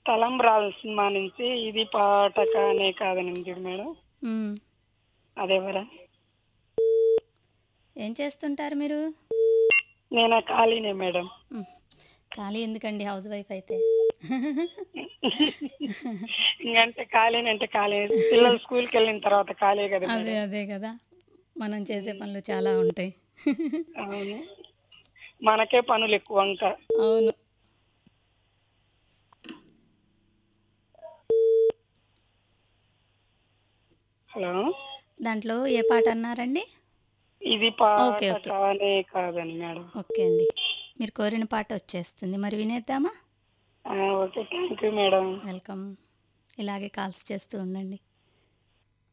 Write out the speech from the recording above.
తలంబ్రాల సినిమా నుంచి ఇది పాట కానే కాదని చూడు మేడం మ్మ్. అదెవరా ఏం చేస్తుంటారు మీరు నేను ఖాళీనే మేడం మ్మ్. ఖాళీ ఎందుకండి హౌస్ వైఫ్ అయితే ఇంకంటే ఖాళీని అంటే ఖాళీ పిల్లలు స్కూల్కి వెళ్ళిన తర్వాత ఖాళీ కదా అదే మేడం అదే కదా మనం చేసే పనులు చాలా ఉంటాయి అవును మనకే పనులు ఎక్కువ ఇంకా అవును హలో దాంట్లో ఏ పాట అన్నారండి ఇది పాట ఓకే, ఓకే. కానే కాదని మేడం ఓకే అండి మీరు కోరిన పాట వచ్చేస్తుంది మరి వినేద్దామా ఆ, okay thank you madam welcome ఇలాగే కాల్స్ చేస్తూ ఉండండి